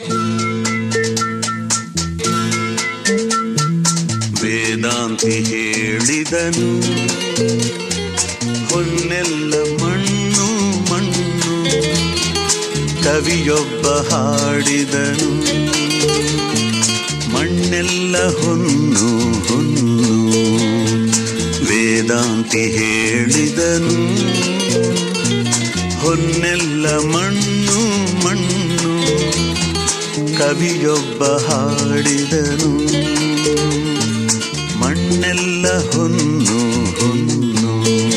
ವೇದಾಂತಿ ಹೇಳಿದನು ಹೊನ್ನೆಲ್ಲ ಮಣ್ಣು ಮಣ್ಣು ಕವಿಯೊಬ್ಬ ಹಾಡಿದನು ಮಣ್ಣೆಲ್ಲ ಹೊನ್ನು ಹೊನ್ನು ವೇದಾಂತಿ ಹೇಳಿದನು ಹೊನ್ನೆಲ್ಲ ಮಣ್ಣು ಮಣ್ಣು ಕವಿಯೊಬ್ಬ ಹಾಡಿದನು ಮಣ್ಣೆಲ್ಲ ಹೊನ್ನು ಹೊನ್ನು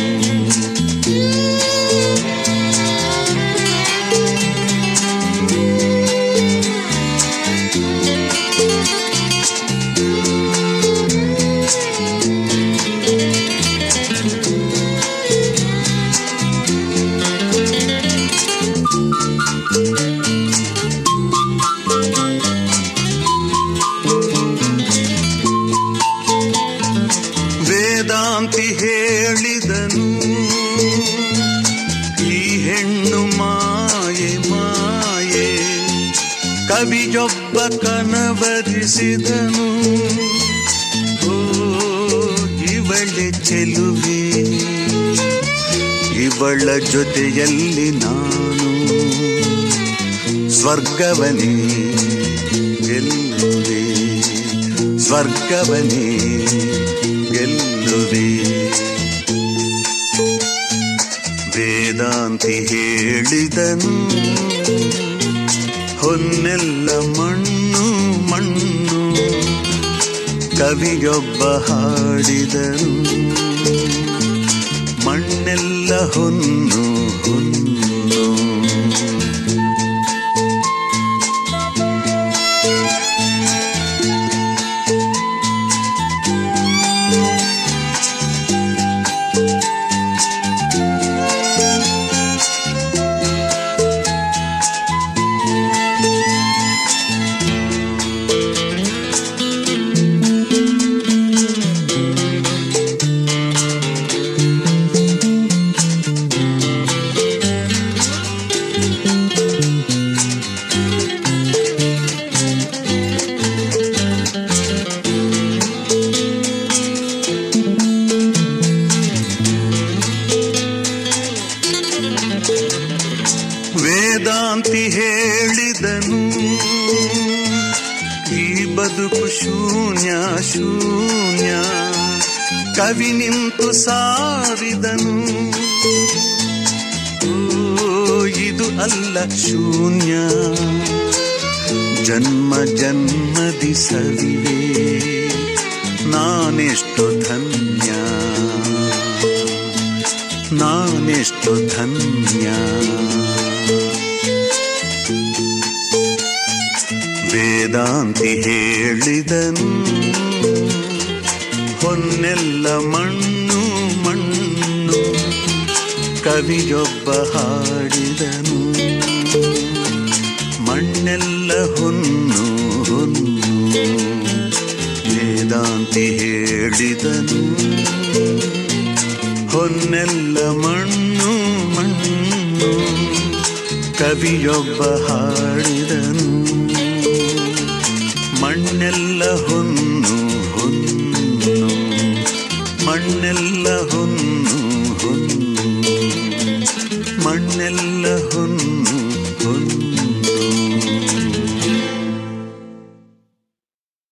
ವೇದಾಂತಿ ಹೇಳಿದನು ಈ ಹೆಣ್ಣು ಮಾಯೆ ಮಾಯೆ ಕವಿಯೊಬ್ಬ ಕನವರಿಸಿದನು ಓ ಇವಳೆ ಚೆಲುವೆ ಇವಳ ಜೊತೆಯಲ್ಲಿ ನಾನು ಸ್ವರ್ಗವನೇ ಗೆಲ್ಲುವೆ ಸ್ವರ್ಗವನೇ ಗೆಲ್ಲುವೆ ವೇದಾಂತಿ ಹೇಳಿದನು ಹೊನ್ನೆಲ್ಲ ಮಣ್ಣು ಮಣ್ಣು ಕವಿಯೊಬ್ಬ ಹಾಡಿದನು ಮಣ್ಣೆಲ್ಲ ಹೊನ್ನು ಹೊನ್ನು ವೇದಾಂತಿ ಹೇಳಿದನು ಈ ಬದುಕು ಶೂನ್ಯ ಶೂನ್ಯ ಕವಿ ನಿಂತು ಸಾರಿದನು ಓ ಇದು ಅಲ್ಲ ಶೂನ್ಯ ಜನ್ಮ ಜನ್ಮದಿ ಸವಿವೆ ನಾನೆಷ್ಟು ಧನ್ಯ ನಾನೆಷ್ಟು ಧನ್ಯ ವೇದಾಂತಿ ಹೇಳಿದನು ಹೊನ್ನೆಲ್ಲ ಮಣ್ಣು ಮಣ್ಣು ಕವಿಯೊಬ್ಬ ಹಾಡಿದನು ಮಣ್ಣೆಲ್ಲ ಹೊನ್ನು ಹೊನ್ನು ವೇದಾಂತಿ ಹೇಳಿದನು ಹೊನ್ನೆಲ್ಲ ಮಣ್ಣು ಮಣ್ಣು ಕವಿಯೊಬ್ಬ ಹಾಡಿದನು ಮಣ್ಣೆಲ್ಲ ಹೊನ್ನು ಹೊನ್ನು ಮಣ್ಣೆಲ್ಲ ಹೊನ್ನು ಹೊನ್ನು ಮಣ್ಣೆಲ್ಲ ಹೊನ್ನು